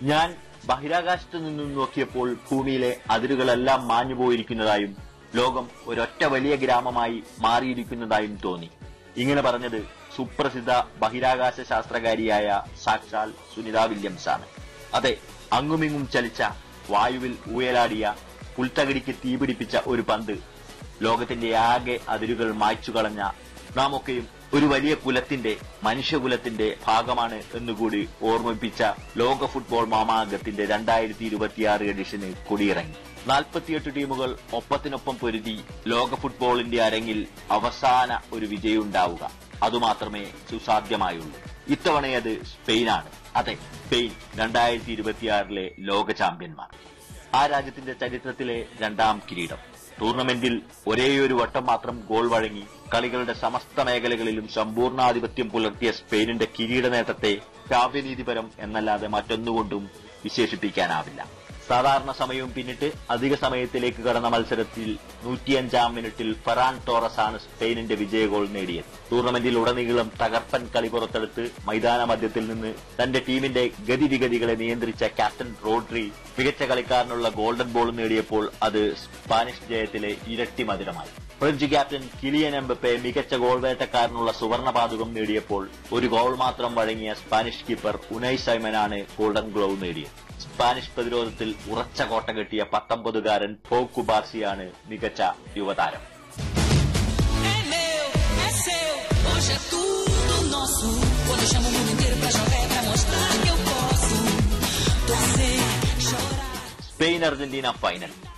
ഞാൻ ബഹിരാകാശത്തു നിന്നും നോക്കിയപ്പോൾ ഭൂമിയിലെ അതിരുകളെല്ലാം മാഞ്ഞുപോയിരിക്കുന്നതായും ലോകം ഒരൊറ്റ വലിയ ഗ്രാമമായി മാറിയിരിക്കുന്നതായും തോന്നി ഇങ്ങനെ പറഞ്ഞത് സുപ്രസിദ്ധ ബഹിരാകാശ ശാസ്ത്രകാരിയായ സാക്ഷാൽ സുനിത വില്യംസ് ആണ് അതെ അങ്ങുമിങ്ങും ചലിച്ച വായുവിൽ ഊയലാടിയ പുൽത്തകിടിക്ക് തീപിടിപ്പിച്ച ഒരു പന്ത് ലോകത്തിന്റെ ആകെ അതിരുകൾ മായ്ച്ചു കളഞ്ഞ നാം ഒക്കെയും ഒരു വലിയ കുലത്തിന്റെ മനുഷ്യകുലത്തിന്റെ ഭാഗമാണ് എന്നുകൂടി ഓർമ്മിപ്പിച്ച ലോക ഫുട്ബോൾ മാമാങ്കത്തിന്റെ രണ്ടായിരത്തി ഇരുപത്തിയാറ് എഡിഷന് കൊടിയിറങ്ങി നാൽപ്പത്തിയെട്ട് ടീമുകൾ ഒപ്പത്തിനൊപ്പം പൊരുതി ലോക ഫുട്ബോളിന്റെ അരങ്ങിൽ അവസാന ഒരു വിജയമുണ്ടാവുക അതുമാത്രമേ സുസാധ്യമായുള്ളൂ ഇത്തവണയത് സ്പെയിനാണ് അതെ സ്പെയിൻ രണ്ടായിരത്തി ഇരുപത്തിയാറിലെ ലോക ചാമ്പ്യന്മാർ ആ രാജ്യത്തിന്റെ ചരിത്രത്തിലെ രണ്ടാം കിരീടം ടൂർണമെന്റിൽ ഒരേയൊരു വട്ടം മാത്രം ഗോൾ വഴങ്ങി കളികളുടെ സമസ്ത മേഖലകളിലും സമ്പൂർണ്ണാധിപത്യം പുലർത്തിയ സ്പെയിനിന്റെ കിരീട നേട്ടത്തെ കാവ്യനീതിപരം എന്നല്ലാതെ മറ്റൊന്നുകൊണ്ടും വിശേഷിപ്പിക്കാനാവില്ല സാധാരണ സമയവും പിന്നിട്ട് അധിക സമയത്തിലേക്ക് കടന്ന മത്സരത്തിൽ നൂറ്റിയഞ്ചാം മിനിറ്റിൽ ഫെറാൻ ടോറസ് ആണ് സ്പെയിനിന്റെ വിജയ ഗോൾ നേടിയത് ടൂർണമെന്റിൽ ഉടനീളം തകർപ്പൻ കളി പുറത്തെടുത്ത് മൈതാന മധ്യത്തിൽ നിന്ന് തന്റെ ടീമിന്റെ ഗതിവിഗതികളെ നിയന്ത്രിച്ച ക്യാപ്റ്റൻ റോഡ്രി മികച്ച കളിക്കാരനുള്ള ഗോൾഡൻ ബോൾ നേടിയപ്പോൾ അത് സ്പാനിഷ് ജയത്തിലെ ഇരട്ടി മധുരമായി ഫ്രഞ്ച് ക്യാപ്റ്റൻ കിലിയൻ എംബപ്പെ മികച്ച ഗോൾ വേട്ടക്കാരനുള്ള സുവർണ പാതകം നേടിയപ്പോൾ ഒരു ഗോൾ മാത്രം വഴങ്ങിയ സ്പാനിഷ് കീപ്പർ ഉനൈ സൈമനാണ് ഗോൾഡൻ ഗ്ലൗ നേടിയത് സ്പാനിഷ് പ്രതിരോധത്തിൽ ഉറച്ച കോട്ട കെട്ടിയ പത്തൊമ്പതുകാരൻ ഫോക്കു ബാർസിയാണ് മികച്ച യുവതാരം É meu, é seu, hoje é tudo nosso. Quando eu chamo o mundo inteiro pra jogar é pra mostrar que eu posso. Torcer, chorar. Spain Argentina final